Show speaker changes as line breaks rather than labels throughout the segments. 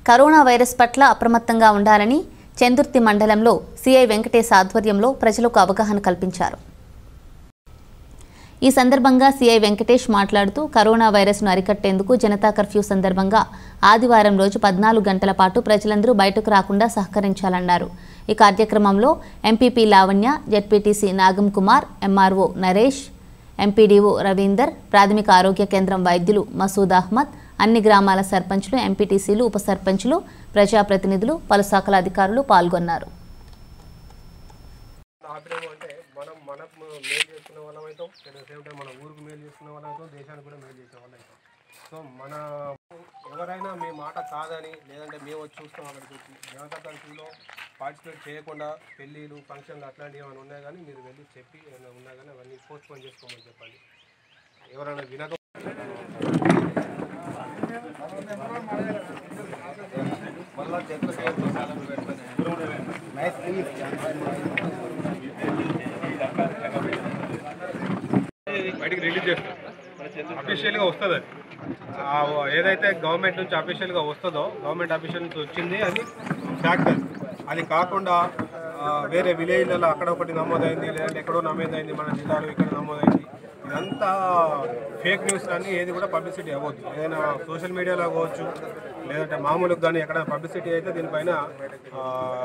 corona virus పట్ల అప్రమత్తంగా ఉండాలని చందుర్తి మండలంలో సిఐ వెంకటేశ్ ఆధ్వర్యంలో ప్రజలకు అవగాహన కల్పించారు ఈ సందర్భంగా సీఐ వెంకటేష్ మాట్లాడుతూ కరోనా వైరస్ను అరికట్టేందుకు జనతా కర్ఫ్యూ సందర్భంగా ఆదివారం రోజు పద్నాలుగు గంటల పాటు ప్రజలందరూ బయటకు రాకుండా సహకరించాలన్నారు ఈ కార్యక్రమంలో MPP Lavanya ZPTC Nagam Kumar MRO Naresh MPDO Ravinder ప్రాథమిక ఆరోగ్య కేంద్రం వైద్యులు మసూద్ అహ్మద్ అన్ని గ్రామాల సర్పంచులు ఎంపీటీసీలు ఉప సర్పంచులు ప్రజాప్రతినిధులు పలు శాఖల అధికారులు పాల్గొన్నారు
ఆపరేమో అంటే మనం మన మేలు చేసుకునే వాళ్ళం అవుతాం అట్ ద సేమ్ టైం మన ఊరికి మేలు చేసుకునే వాళ్ళం అవుతాం దేశానికి కూడా మేలు చేసే వాళ్ళం అవుతాం సో మన ఎవరైనా మీ మాట కాదని లేదంటే మేము వచ్చి చూస్తాం అక్కడికి వచ్చి జనతా కర్ఫ్యూలో పార్టిసిపేట్ చేయకుండా పెళ్ళిళ్ళు ఫంక్షన్లు అట్లాంటివి ఏమైనా ఉన్నాయి కానీ మీరు వెళ్ళి చెప్పి ఏమైనా ఉన్నా కానీ అవన్నీ పోస్ట్ పోన్ చేసుకోమని చెప్పండి ఎవరైనా వినక మళ్ళా చెట్లకి బయటికి రిలీజ్ చేస్తారు అఫీషియల్గా వస్తుంది అది ఆ ఏదైతే గవర్నమెంట్ నుంచి అఫీషియల్గా వస్తుందో గవర్నమెంట్ అఫీషియల్ నుంచి వచ్చింది అది ఫ్యాక్ట్ అది అది కాకుండా ఆ, వేరే విలేజ్లలో అక్కడ ఒకటి నమోదైంది లేదంటే ఎక్కడో నమోదైంది మన జిల్లాలో ఇక్కడ నమోదైంది ఇదంతా ఫేక్ న్యూస్ కానీ ఏది కూడా పబ్లిసిటీ అవ్వద్దు ఏదైనా సోషల్ మీడియాలో అవ్వచ్చు లేదంటే మామూలుగా కానీ ఎక్కడ పబ్లిసిటీ అయితే దీనిపైన ఆ,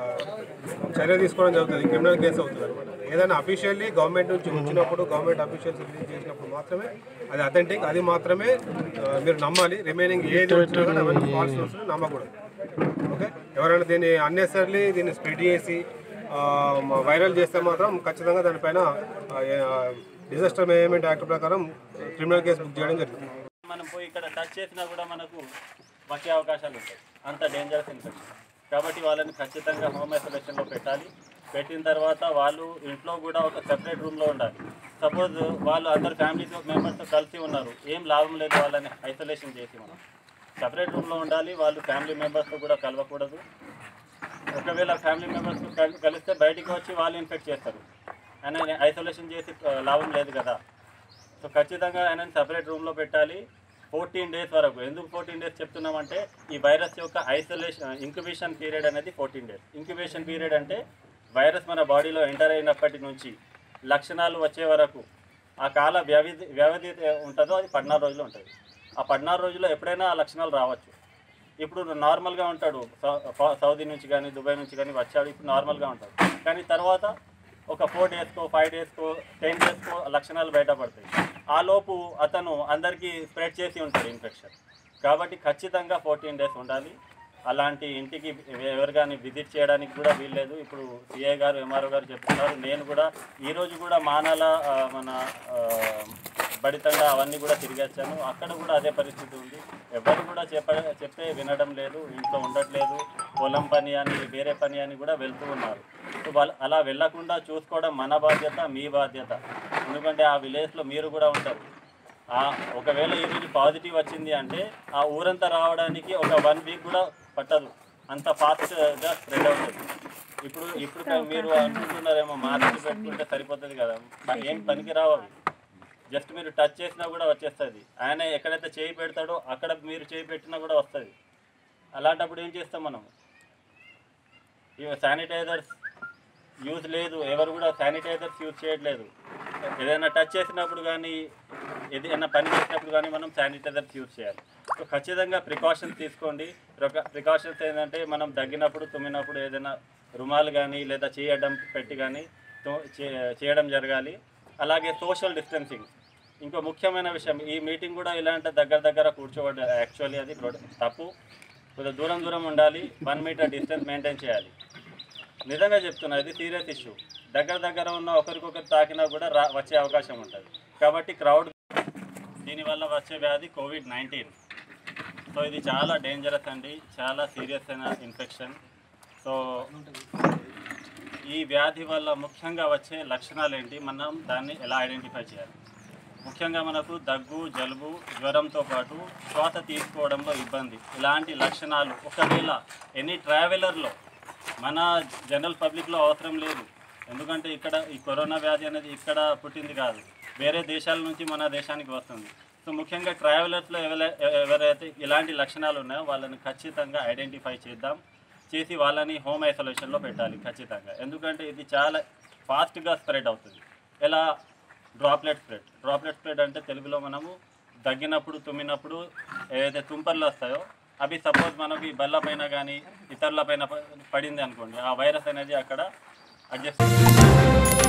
చర్య తీసుకోవడం జరుగుతుంది క్రిమినల్ కేసు అవుతుంది అనమాట ఏదైనా అఫీషియల్లీ గవర్నమెంట్ నుంచి వచ్చినప్పుడు గవర్నమెంట్ అఫీషియల్స్ రిలీజ్ చేసినప్పుడు మాత్రమే అది అథెంటిక్ అది మాత్రమే ఆ, మీరు నమ్మాలి రిమైనింగ్ ఏది వచ్చినా కూడా అవన్నీ ఫాల్స్ న్యూస్ నమ్మకూడదు ఓకే ఎవరైనా దీన్ని అన్నెసర్లీ దీన్ని స్ప్రెడ్ చేసి వైరల్ చేస్తే మాత్రం ఖచ్చితంగా దానిపైన డిజాస్టర్ మేనేజ్మెంట్ యాక్ట్ ప్రకారం క్రిమినల్ కేసు బుక్ చేయడం జరుగుతుంది
మనం పోయి ఇక్కడ టచ్ చేసినా కూడా మనకు వచ్చే అవకాశాలు ఉంటాయి అంత డేంజరస్ ఇన్ఫెక్షన్ కాబట్టి వాళ్ళని ఖచ్చితంగా హోమ్ ఐసోలేషన్లో పెట్టాలి పెట్టిన తర్వాత వాళ్ళు ఇంట్లో కూడా ఒక సెపరేట్ రూమ్లో ఉండాలి సపోజ్ వాళ్ళు అందరు ఫ్యామిలీ మెంబర్స్తో కలిసి ఉన్నారు ఏం లాభం లేదు వాళ్ళని ఐసోలేషన్ చేసి మనం సపరేట్ రూమ్లో ఉండాలి వాళ్ళు ఫ్యామిలీ మెంబర్స్తో కూడా కలవకూడదు ఒకవేళ ఫ్యామిలీ మెంబర్స్ కలిస్తే బయటికి వచ్చి వాళ్ళు ఇన్ఫెక్ట్ చేస్తారు ఆయన ఐసోలేషన్ చేసి ఆ, లాభం లేదు కదా సో ఖచ్చితంగా ఆయన సపరేట్ రూమ్లో పెట్టాలి ఫోర్టీన్ డేస్ వరకు ఎందుకు ఫోర్టీన్ డేస్ చెప్తున్నామంటే ఈ వైరస్ యొక్క ఐసోలేషన్ ఇంక్యుబేషన్ పీరియడ్ అనేది ఫోర్టీన్ డేస్ ఇంక్యుబేషన్ పీరియడ్ అంటే వైరస్ మన బాడీలో ఎంటర్ అయినప్పటి నుంచి లక్షణాలు వచ్చే వరకు ఆ కాల వ్యవధి వ్యవధి ఉంటుందో అది పద్నాలుగు రోజులు ఉంటుంది ఆ పద్నాలుగు రోజుల్లో ఎప్పుడైనా ఆ లక్షణాలు రావచ్చు ఇప్పుడు నార్మల్గా ఉంటాడు సౌ- సౌ- సౌదీ నుంచి కానీ దుబాయ్ నుంచి కానీ వచ్చాడు ఇప్పుడు నార్మల్గా ఉంటాడు కానీ తర్వాత ఒక ఫోర్ డేస్కో ఫైవ్ డేస్కో టెన్ డేస్కో లక్షణాలు బయటపడతాయి ఆ లోపు అతను అందరికీ స్ప్రెడ్ చేసి ఉంటాడు ఇన్ఫెక్షన్ కాబట్టి ఖచ్చితంగా ఫోర్టీన్ డేస్ ఉండాలి అలాంటి ఇంటికి ఎవరు కానీ విజిట్ చేయడానికి కూడా వీల్లేదు ఇప్పుడు సిఐ గారు ఎంఆర్ఓ గారు చెప్తున్నారు నేను కూడా ఈరోజు కూడా మానాల ఆ, మన ఆ, బడితండ అవన్నీ కూడా తిరిగి వచ్చాను అక్కడ కూడా అదే పరిస్థితి ఉంది ఎవరు కూడా చెప్ప చెప్తే వినడం లేదు ఇంట్లో ఉండట్లేదు పొలం పని అని వేరే పని అని కూడా వెళ్తూ ఉన్నారు సో వాళ్ళు అలా వెళ్ళకుండా చూసుకోవడం మన బాధ్యత మీ బాధ్యత ఎందుకంటే ఆ విలేజ్లో మీరు కూడా ఉంటారు ఆ ఒకవేళ ఈరోజు పాజిటివ్ వచ్చింది అంటే ఆ ఊరంతా రావడానికి ఒక వన్ వీక్ కూడా పట్టదు అంత ఫాస్ట్గా స్ప్రెడ్ అవుతుంది ఇప్పుడు ఇప్పుడు కా- మీరు అనుకుంటున్నారేమో మాస్క్ పెట్టుకుంటే సరిపోతుంది కదా మరి ఏం పనికి రావు అవి జస్ట్ మీరు టచ్ చేసినా కూడా వచ్చేస్తుంది ఆయన ఎక్కడైతే చేయి పెడతాడో అక్కడ మీరు చేయి పెట్టినా కూడా వస్తుంది అలాంటప్పుడు ఏం చేస్తాం మనం ఇవి శానిటైజర్స్ యూజ్ లేదు ఎవరు కూడా శానిటైజర్స్ యూజ్ చేయట్లేదు ఏదైనా టచ్ చేసినప్పుడు కానీ ఏదైనా పని చేసినప్పుడు కానీ మనం శానిటైజర్స్ యూజ్ చేయాలి సో ఖచ్చితంగా ప్రికాషన్స్ తీసుకోండి ప్రికాషన్స్ ఏంటంటే మనం దగ్గినప్పుడు తుమ్మినప్పుడు ఏదైనా రుమాలు కానీ లేదా చేయడం పెట్టి కానీ తో- చే- చేయడం జరగాలి అలాగే సోషల్ డిస్టెన్సింగ్ ఇంకో ముఖ్యమైన విషయం ఈ మీటింగ్ కూడా ఇలాంటి దగ్గర దగ్గర కూర్చోవడం యాక్చువల్లీ అది ప్రొ- తప్పు కొద్దిగా దూరం దూరం ఉండాలి వన్ మీటర్ డిస్టెన్స్ మెయింటైన్ చేయాలి నిజంగా చెప్తున్నా ఇది సీరియస్ ఇష్యూ దగ్గర దగ్గర ఉన్న ఒకరికొకరు తాకినా కూడా రా వచ్చే అవకాశం ఉంటుంది కాబట్టి క్రౌడ్ దీనివల్ల వచ్చే వ్యాధి కోవిడ్ నైన్టీన్ సో ఇది చాలా డేంజరస్ అండి చాలా సీరియస్ అయిన ఇన్ఫెక్షన్ సో ఈ వ్యాధి వల్ల ముఖ్యంగా వచ్చే లక్షణాలు ఏంటి మనం దాన్ని ఎలా ఐడెంటిఫై చేయాలి ముఖ్యంగా మనకు దగ్గు జలుబు జ్వరంతో పాటు శ్వాస తీసుకోవడంలో ఇబ్బంది ఇలాంటి లక్షణాలు ఒకవేళ ఎనీ ట్రావెలర్లో మన జనరల్ పబ్లిక్లో అవసరం లేదు ఎందుకంటే ఇక్కడ ఈ కరోనా వ్యాధి అనేది ఇక్కడ పుట్టింది కాదు వేరే దేశాల నుంచి మన దేశానికి వస్తుంది సో ముఖ్యంగా ట్రావెలర్స్లో ఎవర ఎవరైతే ఇలాంటి లక్షణాలు ఉన్నాయో వాళ్ళని ఖచ్చితంగా ఐడెంటిఫై చేద్దాం చేసి వాళ్ళని హోమ్ ఐసోలేషన్లో పెట్టాలి ఖచ్చితంగా ఎందుకంటే ఇది చాలా ఫాస్ట్గా స్ప్రెడ్ అవుతుంది ఎలా డ్రాప్లెట్ స్ప్రెడ్ డ్రాప్లెట్ స్ప్రెడ్ అంటే తెలుగులో మనము దగ్గినప్పుడు తుమ్మినప్పుడు ఏదైతే తుంపర్లు వస్తాయో అవి సపోజ్ మనకి బల్ల పైన కానీ ఇతరుల పైన ప- పడింది అనుకోండి ఆ వైరస్ అనేది అక్కడ అడ్జస్ట్